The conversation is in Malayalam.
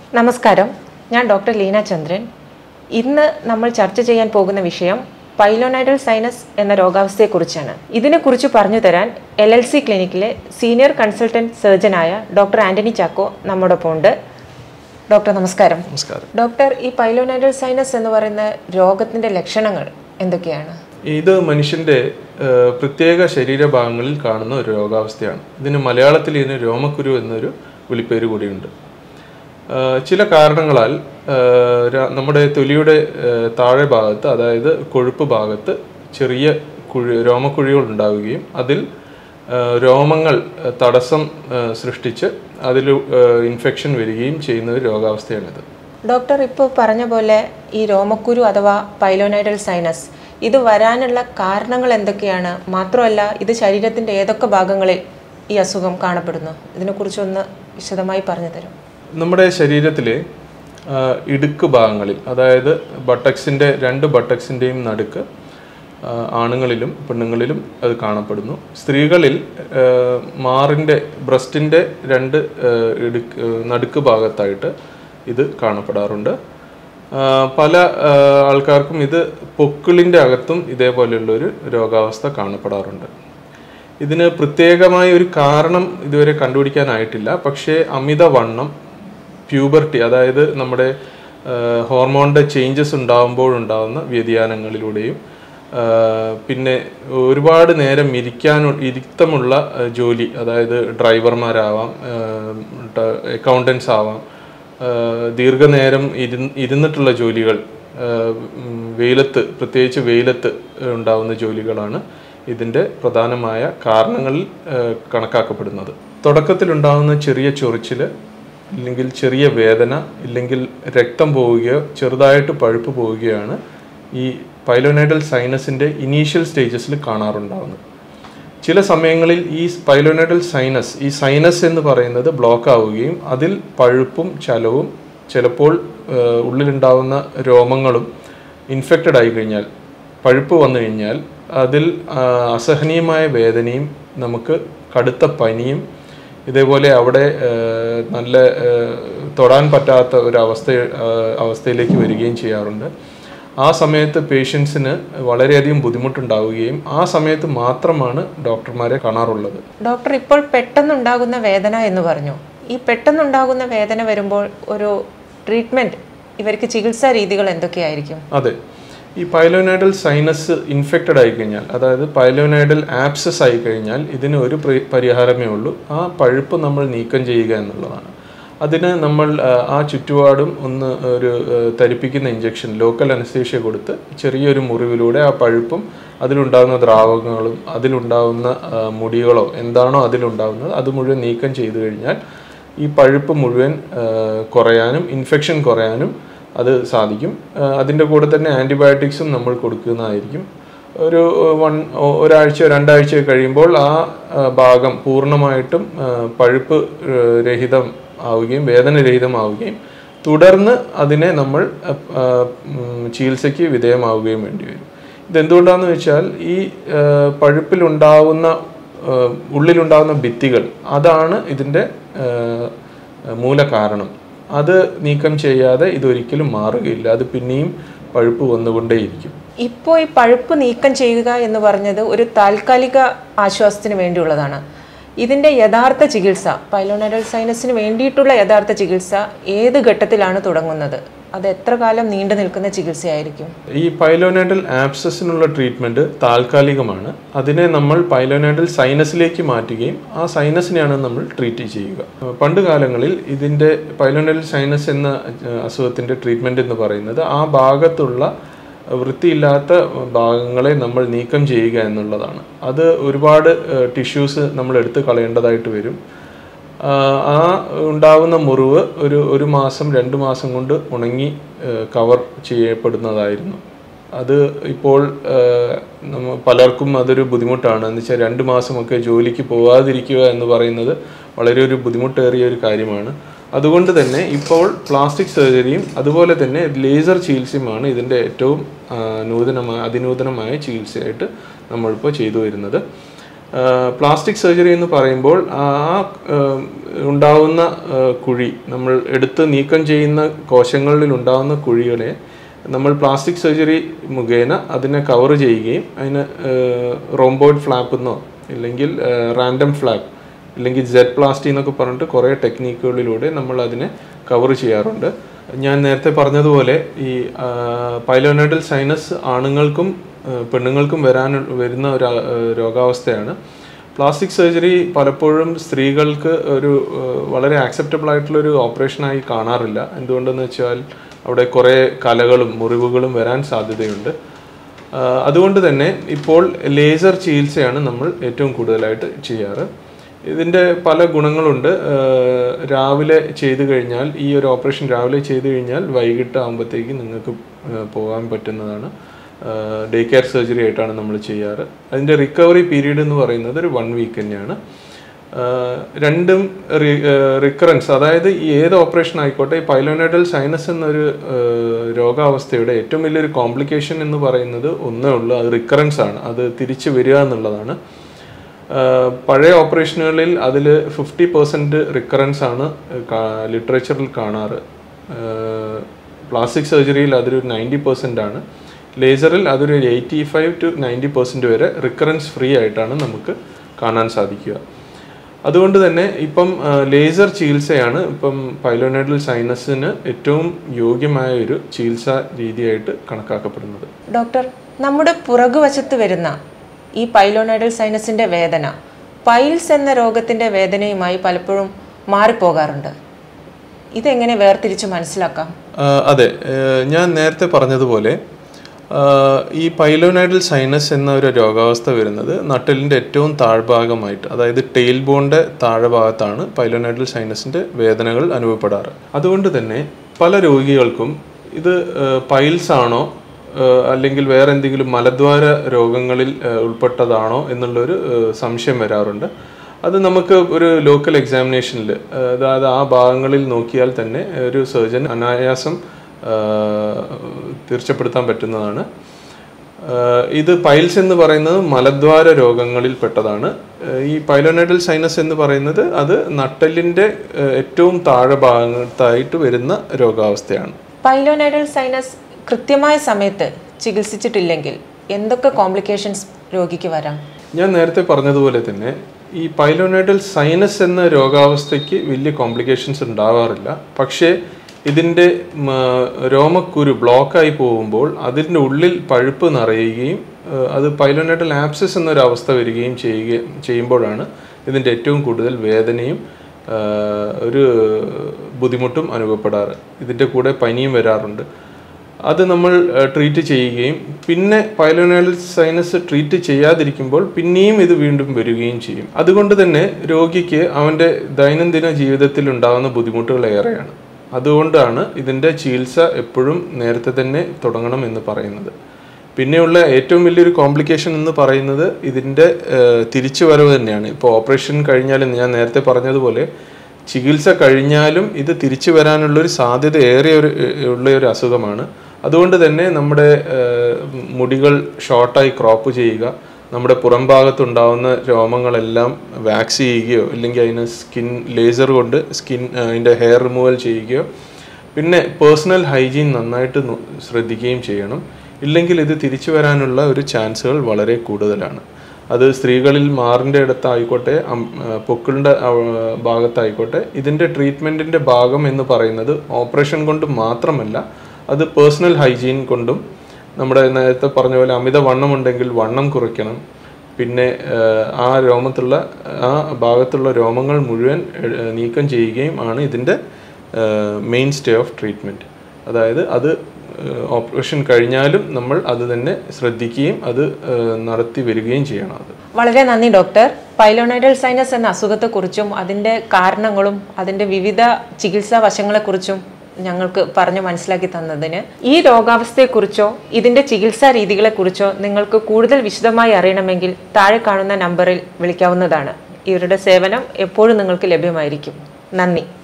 നമസ്കാരം ഞാൻ ഡോക്ടർ ലീന ചന്ദ്രൻ ഇന്ന് നമ്മൾ ചർച്ച ചെയ്യാൻ പോകുന്ന വിഷയം പൈലോനൈഡൽ സൈനസ് എന്ന രോഗാവസ്ഥയെക്കുറിച്ചാണ് ഇതിനെക്കുറിച്ച് പറഞ്ഞു തരാൻ എൽ എൽ സി ക്ലിനിക്കിലെ സീനിയർ കൺസൾട്ടന്റ് സർജനായ ഡോക്ടർ ആന്റണി ചാക്കോ നമ്മോടൊപ്പം ഉണ്ട് ഡോക്ടർ നമസ്കാരം നമസ്കാരം ഡോക്ടർ ഈ പൈലോനൈഡൽ സൈനസ് എന്ന് പറയുന്ന രോഗത്തിന്റെ ലക്ഷണങ്ങൾ എന്തൊക്കെയാണ് ഇത് മനുഷ്യന്റെ ആ, പ്രത്യേക ശരീരഭാഗങ്ങളിൽ കാണുന്ന ഒരു രോഗാവസ്ഥയാണ് ഇതിന് മലയാളത്തിൽ ഇതിന് രോമക്കുരു എന്നൊരു വിളിപ്പേര് കൂടിയുണ്ട് ആ, ചില കാരണങ്ങളാൽ ആ, ര- നമ്മുടെ തൊലിയുടെ ആ, താഴെ ഭാഗത്ത് അതായത് കൊഴുപ്പ് ഭാഗത്ത് ചെറിയ കുഴി രോമക്കുഴികൾ ഉണ്ടാവുകയും അതിൽ ആ, രോമങ്ങൾ ആ, തടസ്സം ആ, സൃഷ്ടിച്ച് അതിൽ ഇൻഫെക്ഷൻ വരികയും ചെയ്യുന്ന ഒരു രോഗാവസ്ഥയാണിത് ഡോക്ടർ ഇപ്പോൾ പറഞ്ഞ പോലെ ഈ രോമക്കുരു അഥവാ പൈലോനൈഡൽ സൈനസ് ഇത് വരാനുള്ള കാരണങ്ങൾ എന്തൊക്കെയാണ് മാത്രമല്ല ഇത് ശരീരത്തിന്റെ ഏതൊക്കെ ഭാഗങ്ങളിൽ ഈ അസുഖം കാണപ്പെടുന്നു ഇതിനെക്കുറിച്ചൊന്ന് വിശദമായി പറഞ്ഞു തരും നമ്മുടെ ശരീരത്തിലെ ആ, ഇടുക്ക് ഭാഗങ്ങളിൽ അതായത് ബട്ടക്സിൻ്റെ രണ്ട് ബട്ടക്സിൻ്റെയും നടുക്ക് ആ, ആണുങ്ങളിലും പെണ്ണുങ്ങളിലും അത് കാണപ്പെടുന്നു സ്ത്രീകളിൽ ആ, മാറിൻ്റെ ബ്രസ്റ്റിൻ്റെ രണ്ട് ആ, ഇടുക്ക് ആ, നടുക്ക് ഭാഗത്തായിട്ട് ഇത് കാണപ്പെടാറുണ്ട് ആ, പല ആ, ആൾക്കാർക്കും ഇത് പൊക്കിളിൻ്റെ അകത്തും ഇതേപോലെയുള്ളൊരു രോഗാവസ്ഥ കാണപ്പെടാറുണ്ട് ഇതിന് പ്രത്യേകമായ ഒരു കാരണം ഇതുവരെ കണ്ടുപിടിക്കാനായിട്ടില്ല പക്ഷേ അമിതവണ്ണം പ്യൂബർട്ടി അതായത് നമ്മുടെ ഹോർമോണിൻ്റെ ചേഞ്ചസ് ഉണ്ടാകുമ്പോഴുണ്ടാകുന്ന വ്യതിയാനങ്ങളിലൂടെയും ആ, പിന്നെ ഒരുപാട് നേരം ഇരിക്കാൻ ഇരുത്തമുള്ള ആ, ജോലി അതായത് ഡ്രൈവർമാരാവാം അക്കൗണ്ടൻസ് ആവാം ആ, ദീർഘനേരം ഇരുന്ന് ഇരുന്നിട്ടുള്ള ജോലികൾ ആ, ഉം, വെയിലത്ത് പ്രത്യേകിച്ച് വെയിലത്ത് ഉണ്ടാവുന്ന ജോലികളാണ് ഇതിൻ്റെ പ്രധാനമായ കാരണങ്ങളിൽ ആ, കണക്കാക്കപ്പെടുന്നത് തുടക്കത്തിലുണ്ടാകുന്ന ചെറിയ ചൊറിച്ചിൽ ഇല്ലെങ്കിൽ ചെറിയ വേദന ഇല്ലെങ്കിൽ രക്തം പോവുകയോ ചെറുതായിട്ട് പഴുപ്പ് പോവുകയാണ് ഈ പൈലോനൈഡൽ സൈനസിൻ്റെ ഇനീഷ്യൽ സ്റ്റേജസിൽ കാണാറുണ്ടാകുന്നത് ചില സമയങ്ങളിൽ ഈ പൈലോനൈഡൽ സൈനസ് ഈ സൈനസ് എന്ന് പറയുന്നത് ബ്ലോക്ക് ആവുകയും അതിൽ പഴുപ്പും ചലവും ചിലപ്പോൾ ആ, ഉള്ളിലുണ്ടാവുന്ന രോമങ്ങളും ഇൻഫെക്റ്റഡ് ആയി കഴിഞ്ഞാൽ പഴുപ്പ് വന്നു കഴിഞ്ഞാൽ അതിൽ ആ, അസഹനീയമായ വേദനയും നമുക്ക് കടുത്ത പനിയും ഇതേപോലെ അവിടെ ആ, നല്ല ആ, തൊടാൻ പറ്റാത്ത ഒരു അവസ്ഥ ആ, അവസ്ഥയിലേക്ക് വരികയും ചെയ്യാറുണ്ട് ആ സമയത്ത് പേഷ്യൻസിന് വളരെയധികം ബുദ്ധിമുട്ടുണ്ടാവുകയും ആ സമയത്ത് മാത്രമാണ് ഡോക്ടർമാരെ കാണാറുള്ളത് ഡോക്ടർ ഇപ്പോൾ പെട്ടെന്നുണ്ടാകുന്ന വേദന എന്ന് പറഞ്ഞു ഈ പെട്ടെന്നുണ്ടാകുന്ന വേദന വരുമ്പോൾ ഒരു ട്രീറ്റ്മെന്റ് ഇവർക്ക് ചികിത്സാ രീതികൾ എന്തൊക്കെയായിരിക്കും അതെ ഈ പൈലോനൈഡൽ സൈനസ് ഇൻഫെക്റ്റഡ് ആയി കഴിഞ്ഞാൽ അതായത് പൈലോനൈഡൽ ആപ്സസ് ആയി കഴിഞ്ഞാൽ ഇതിന് ഒരു പ്രി- പരിഹാരമേ ഉള്ളൂ ആ പഴുപ്പ് നമ്മൾ നീക്കം ചെയ്യുക എന്നുള്ളതാണ് അതിന് നമ്മൾ ആ, ആ ചുറ്റുപാടും ഒന്ന് ഒരു ആ, തരിപ്പിക്കുന്ന ഇഞ്ചക്ഷൻ ലോക്കൽ അനസ്തേഷ്യ കൊടുത്ത് ചെറിയൊരു മുറിവിലൂടെ ആ പഴുപ്പും അതിലുണ്ടാകുന്ന ദ്രാവകങ്ങളും അതിലുണ്ടാകുന്ന ആ, മുടികളോ എന്താണോ അതിലുണ്ടാകുന്നത് അത് മുഴുവൻ നീക്കം ചെയ്തു കഴിഞ്ഞാൽ ഈ പഴുപ്പ് മുഴുവൻ ആ, കുറയാനും ഇൻഫെക്ഷൻ കുറയാനും അത് സാധിക്കും ആ, അതിൻ്റെ കൂടെ തന്നെ ആൻറ്റിബയോട്ടിക്സും നമ്മൾ കൊടുക്കുന്നതായിരിക്കും ഒരു വൺ ഒരാഴ്ച രണ്ടാഴ്ച കഴിയുമ്പോൾ ആ ആ, ഭാഗം പൂർണ്ണമായിട്ടും ആ, പഴുപ്പ് ആ, രഹിതം ആവുകയും വേദനരഹിതമാവുകയും തുടർന്ന് അതിനെ നമ്മൾ ആ, ആ, ഉം, ചികിത്സയ്ക്ക് വിധേയമാവുകയും വേണ്ടി വരും ഇതെന്തുകൊണ്ടാണെന്ന് വെച്ചാൽ ഈ ആ, പഴുപ്പിലുണ്ടാവുന്ന ആ, ഉള്ളിലുണ്ടാകുന്ന ഭിത്തികൾ അതാണ് ഇതിൻ്റെ ആ, മൂലകാരണം അത് നീക്കം ചെയ്യാതെ ഇതൊരിക്കലും മാറുകയില്ല അത് പിന്നെയും പഴുപ്പ് വന്നുകൊണ്ടേയിരിക്കും ഇപ്പോൾ ഈ പഴുപ്പ് നീക്കം ചെയ്യുക എന്ന് പറഞ്ഞത് ഒരു താൽക്കാലിക ആശ്വാസത്തിന് വേണ്ടിയുള്ളതാണ് ഇതിന്റെ യഥാർത്ഥ ചികിത്സ പൈലോണൈഡൽ സൈനസിന് വേണ്ടിയിട്ടുള്ള യഥാർത്ഥ ചികിത്സ ഏത് ഘട്ടത്തിലാണ് തുടങ്ങുന്നത് അത് എത്ര കാലം നീണ്ടു നിൽക്കുന്ന ചികിത്സയായിരിക്കും ഈ പൈലോനൈഡൽ ആപ്സസിനുള്ള ട്രീറ്റ്മെൻറ്റ് താൽക്കാലികമാണ് അതിനെ നമ്മൾ പൈലോനൈഡൽ സൈനസിലേക്ക് മാറ്റുകയും ആ സൈനസിനെയാണ് നമ്മൾ ട്രീറ്റ് ചെയ്യുക പണ്ട് കാലങ്ങളിൽ ഇതിൻ്റെ പൈലോനൈഡൽ സൈനസ് എന്ന ഏഹ്, അസുഖത്തിൻ്റെ ട്രീറ്റ്മെൻറ്റ് എന്ന് പറയുന്നത് ആ ഭാഗത്തുള്ള വൃത്തിയില്ലാത്ത ഭാഗങ്ങളെ നമ്മൾ നീക്കം ചെയ്യുക എന്നുള്ളതാണ് അത് ഒരുപാട് ടിഷ്യൂസ് നമ്മൾ എടുത്ത് കളയേണ്ടതായിട്ട് വരും ആ, ആ ഉണ്ടാവുന്ന മുറിവ് ഒരു ഒരു മാസം രണ്ട് മാസം കൊണ്ട് ഉണങ്ങി കവർ ചെയ്യപ്പെടുന്നതായിരുന്നു അത് ഇപ്പോൾ ആ, നമ്മ പലർക്കും അതൊരു ബുദ്ധിമുട്ടാണ് എന്ന് വെച്ചാൽ രണ്ട് മാസമൊക്കെ ജോലിക്ക് പോകാതിരിക്കുക എന്ന് പറയുന്നത് വളരെ ഒരു ബുദ്ധിമുട്ടേറിയ ഒരു കാര്യമാണ് അതുകൊണ്ട് തന്നെ ഇപ്പോൾ പ്ലാസ്റ്റിക് സർജറിയും അതുപോലെ തന്നെ ലേസർ ചികിത്സയുമാണ് ഇതിൻ്റെ ഏറ്റവും ആ, നൂതനമായ അതിനൂതനമായ ചികിത്സയായിട്ട് നമ്മളിപ്പോൾ ചെയ്തു വരുന്നത് പ്ലാസ്റ്റിക് സർജറി എന്ന് പറയുമ്പോൾ ആ ആ, ഉണ്ടാവുന്ന ആ, കുഴി നമ്മൾ എടുത്ത് നീക്കം ചെയ്യുന്ന കോശങ്ങളിൽ ഉണ്ടാവുന്ന കുഴികളെ നമ്മൾ പ്ലാസ്റ്റിക് സർജറി മുഖേന അതിനെ കവർ ചെയ്യുകയും അതിന് റോംബോയിഡ് ഫ്ലാപ്പ് എന്നോ ഇല്ലെങ്കിൽ റാൻഡം ഫ്ലാപ്പ് ഇല്ലെങ്കിൽ ജെറ്റ് പ്ലാസ്റ്റി എന്നൊക്കെ പറഞ്ഞിട്ട് കുറേ ടെക്നീക്കുകളിലൂടെ നമ്മൾ അതിനെ കവർ ചെയ്യാറുണ്ട് ഞാൻ നേരത്തെ പറഞ്ഞതുപോലെ ഈ പൈലോനൈഡൽ സൈനസ് ആണുങ്ങൾക്കും ആ, പെണ്ണുങ്ങൾക്കും വരാൻ വരുന്ന ഒരു ആ, രോഗാവസ്ഥയാണ് പ്ലാസ്റ്റിക് സർജറി പലപ്പോഴും സ്ത്രീകൾക്ക് ഒരു ആ, വളരെ ആക്സെപ്റ്റബിൾ ആയിട്ടുള്ള ഒരു ഓപ്പറേഷനായി കാണാറില്ല എന്തുകൊണ്ടെന്ന് വെച്ചാൽ അവിടെ കുറേ കലകളും മുറിവുകളും വരാൻ സാധ്യതയുണ്ട് ആ, അതുകൊണ്ട് തന്നെ ഇപ്പോൾ ലേസർ ചികിത്സയാണ് നമ്മൾ ഏറ്റവും കൂടുതലായിട്ട് ചെയ്യാറ് ഇതിൻ്റെ പല ഗുണങ്ങളുണ്ട് ആ, രാവിലെ ചെയ്തു കഴിഞ്ഞാൽ ഈ ഒരു ഓപ്പറേഷൻ രാവിലെ ചെയ്തു കഴിഞ്ഞാൽ വൈകിട്ട് ആകുമ്പോഴത്തേക്ക് നിങ്ങൾക്ക് ആ, പോകാൻ പറ്റുന്നതാണ് ഡേ കെയർ സർജറി ആയിട്ടാണ് നമ്മൾ ചെയ്യാറ് അതിൻ്റെ റിക്കവറി പീരീഡ് എന്ന് പറയുന്നത് ഒരു വൺ വീക്ക് തന്നെയാണ് ആഹ് രണ്ടും റിക്കറൻസ് അതായത് ഈ ഏത് ഓപ്പറേഷൻ ആയിക്കോട്ടെ ഈ പൈലോനൈഡൽ സൈനസ് എന്നൊരു ആഹ് രോഗാവസ്ഥയുടെ ഏറ്റവും വലിയൊരു കോംപ്ലിക്കേഷൻ എന്ന് പറയുന്നത് ഒന്നേ ഉള്ളൂ അത് റിക്കറൻസ് ആണ് അത് തിരിച്ചു വരിക എന്നുള്ളതാണ് ആഹ് പഴയ ഓപ്പറേഷനുകളിൽ അതിൽ ഫിഫ്റ്റി പെർസെൻറ്റ് റിക്കറൻസ് ആണ് ലിറ്ററേച്ചറിൽ കാണാറ് പ്ലാസ്റ്റിക് സർജറിയിൽ അതൊരു നയൻറ്റി പെർസെൻ്റ് ആണ് ലേസറിൽ അതൊരു eighty five to ninety percent വരെ റിക്കറൻസ് ഫ്രീ ആയിട്ടാണ് നമുക്ക് കാണാൻ സാധിക്കുക അതുകൊണ്ട് തന്നെ ഇപ്പം ആ, ലേസർ ചികിത്സയാണ് ഇപ്പം പൈലോനൈഡൽ സൈനസിന് ഏറ്റവും യോഗ്യമായ ഒരു ചികിത്സാ രീതിയായിട്ട് കണക്കാക്കപ്പെടുന്നത് ഡോക്ടർ നമ്മുടെ പുറകുവശത്ത് വരുന്ന ഈ പൈലോനൈഡൽ സൈനസിന്റെ വേദന പൈൽസ് എന്ന രോഗത്തിന്റെ വേദനയുമായി പലപ്പോഴും മാറിപ്പോകാറുണ്ട് ഇതെങ്ങനെ വേർതിരിച്ച് മനസ്സിലാക്കാം ആ, അതെ ഏ, ഞാൻ നേരത്തെ പറഞ്ഞതുപോലെ ആ, ഈ പൈലോനൈഡൽ സൈനസ് എന്ന ഒരു രോഗാവസ്ഥ വരുന്നത് നട്ടലിൻ്റെ ഏറ്റവും താഴ്ഭാഗമായിട്ട് അതായത് ടെയിൽ ബോണിൻ്റെ താഴ്ഭാഗത്താണ് പൈലോനൈഡൽ സൈനസിൻ്റെ വേദനകൾ അനുഭവപ്പെടാറ് അതുകൊണ്ട് തന്നെ പല രോഗികൾക്കും ഇത് പൈൽസ് ആണോ ആ, അല്ലെങ്കിൽ വേറെ എന്തെങ്കിലും മലദ്വാര രോഗങ്ങളിൽ ആ, ഉൾപ്പെട്ടതാണോ എന്നുള്ളൊരു ആ, സംശയം വരാറുണ്ട് അത് നമുക്ക് ഒരു ലോക്കൽ എക്സാമിനേഷനിൽ അതായത് ആ ഭാഗങ്ങളിൽ നോക്കിയാൽ തന്നെ ഒരു സർജൻ അനായാസം ആ, തീർച്ചപ്പെടുത്താൻ പറ്റുന്നതാണ് ആ, ഇത് പൈൽസ് എന്ന് പറയുന്നത് മലദ്വാര രോഗങ്ങളിൽ പെട്ടതാണ് ആ, ഈ പൈലോനൈഡൽ സൈനസ് എന്ന് പറയുന്നത് അത് നട്ടലിൻ്റെ ആ, ഏറ്റവും താഴെ ഭാഗത്തായിട്ട് വരുന്ന രോഗാവസ്ഥയാണ് പൈലോനൈഡൽ സൈനസ് കൃത്യമായ സമയത്ത് ചികിത്സിച്ചിട്ടില്ലെങ്കിൽ എന്തൊക്കെ കോംപ്ലിക്കേഷൻസ് രോഗിക്ക് വരാം ഞാൻ നേരത്തെ പറഞ്ഞതുപോലെ തന്നെ ഈ പൈലോനൈഡൽ സൈനസ് എന്ന രോഗാവസ്ഥയ്ക്ക് വലിയ കോംപ്ലിക്കേഷൻസ് ഉണ്ടാവാറില്ല പക്ഷേ ഇതിൻ്റെ മ, രോമക്കുരു ബ്ലോക്കായി പോകുമ്പോൾ അതിൻ്റെ ഉള്ളിൽ പഴുപ്പ് നിറയുകയും ഏഹ്, അത് പൈലോനൈഡൽ ആപ്സസ് എന്നൊരു അവസ്ഥ വരികയും ചെയ്യുക ചെയ്യുമ്പോഴാണ് ഇതിൻ്റെ ഏറ്റവും കൂടുതൽ വേദനയും ഏഹ്, ഒരു ബുദ്ധിമുട്ടും അനുഭവപ്പെടാറ് ഇതിൻ്റെ കൂടെ പനിയും വരാറുണ്ട് അത് നമ്മൾ ട്രീറ്റ് ചെയ്യുകയും പിന്നെ പൈലോനൈഡൽ സൈനസ് ട്രീറ്റ് ചെയ്യാതിരിക്കുമ്പോൾ പിന്നെയും ഇത് വീണ്ടും വരികയും ചെയ്യും അതുകൊണ്ട് തന്നെ രോഗിക്ക് അവൻ്റെ ദൈനംദിന ജീവിതത്തിൽ ഉണ്ടാകുന്ന ബുദ്ധിമുട്ടുകൾ ഏറെയാണ് അതുകൊണ്ടാണ് ഇതിൻ്റെ ചികിത്സ എപ്പോഴും നേരത്തെ തന്നെ തുടങ്ങണം എന്ന് പറയുന്നത് പിന്നെയുള്ള ഏറ്റവും വലിയൊരു കോംപ്ലിക്കേഷൻ എന്ന് പറയുന്നത് ഇതിൻ്റെ തിരിച്ചു വരവ് തന്നെയാണ് ഇപ്പോൾ ഓപ്പറേഷൻ കഴിഞ്ഞാൽ ഞാൻ നേരത്തെ പറഞ്ഞതുപോലെ ചികിത്സ കഴിഞ്ഞാലും ഇത് തിരിച്ചു വരാനുള്ളൊരു സാധ്യത ഏറെ ഒരു ഉള്ള ഒരു അസുഖമാണ് അതുകൊണ്ട് തന്നെ നമ്മുടെ ഏഹ്, മുടികൾ ഷോർട്ടായി ക്രോപ്പ് ചെയ്യുക നമ്മുടെ പുറം ഭാഗത്തുണ്ടാവുന്ന രോമങ്ങളെല്ലാം വാക്സ് ചെയ്യുകയോ അല്ലെങ്കിൽ അതിന് സ്കിൻ ലേസർ കൊണ്ട് സ്കിൻ അതിൻ്റെ ഹെയർ റിമൂവൽ ചെയ്യുകയോ പിന്നെ പേഴ്സണൽ ഹൈജീൻ നന്നായിട്ട് നോ- ശ്രദ്ധിക്കുകയും ചെയ്യണം ഇല്ലെങ്കിൽ ഇത് തിരിച്ചു വരാനുള്ള ഒരു ചാൻസുകൾ വളരെ കൂടുതലാണ് അത് സ്ത്രീകളിൽ മാറിൻ്റെ അടുത്തായിക്കോട്ടെ അം- ആ, പൊക്കിളിൻ്റെ ആ, ഭാഗത്തായിക്കോട്ടെ ഇതിൻ്റെ ട്രീറ്റ്മെൻറ്റിൻ്റെ ഭാഗം എന്ന് പറയുന്നത് ഓപ്പറേഷൻ കൊണ്ട് മാത്രമല്ല അത് പേഴ്സണൽ ഹൈജീൻ കൊണ്ടും നമ്മുടെ നേരത്തെ പറഞ്ഞ പോലെ അമിത വണ്ണം ഉണ്ടെങ്കിൽ വണ്ണം കുറയ്ക്കണം പിന്നെ ഏഹ്, ആ രോമത്തുള്ള ആ ഭാഗത്തുള്ള രോമങ്ങൾ മുഴുവൻ ഏഹ്, നീക്കം ചെയ്യുകയും ആണ് ഇതിൻ്റെ മെയിൻ സ്റ്റേ ഓഫ് ട്രീറ്റ്മെൻറ്റ് അതായത് അത് ഓപ്പറേഷൻ കഴിഞ്ഞാലും നമ്മൾ അത് തന്നെ ശ്രദ്ധിക്കുകയും അത് ഏഹ്, നടത്തി വരികയും ചെയ്യണം അത് വളരെ നന്ദി ഡോക്ടർ പൈലോനൈഡൽ സൈനസ് എന്ന അസുഖത്തെക്കുറിച്ചും അതിൻ്റെ കാരണങ്ങളും അതിൻ്റെ വിവിധ ചികിത്സാ വശങ്ങളെക്കുറിച്ചും ഞങ്ങൾക്ക് പറഞ്ഞു മനസ്സിലാക്കി തന്നതിന് ഈ രോഗാവസ്ഥയെക്കുറിച്ചോ ഇതിൻ്റെ ചികിത്സാ രീതികളെക്കുറിച്ചോ നിങ്ങൾക്ക് കൂടുതൽ വിശദമായി അറിയണമെങ്കിൽ താഴെ കാണുന്ന നമ്പറിൽ വിളിക്കാവുന്നതാണ് ഇവരുടെ സേവനം എപ്പോഴും നിങ്ങൾക്ക് ലഭ്യമായിരിക്കും നന്ദി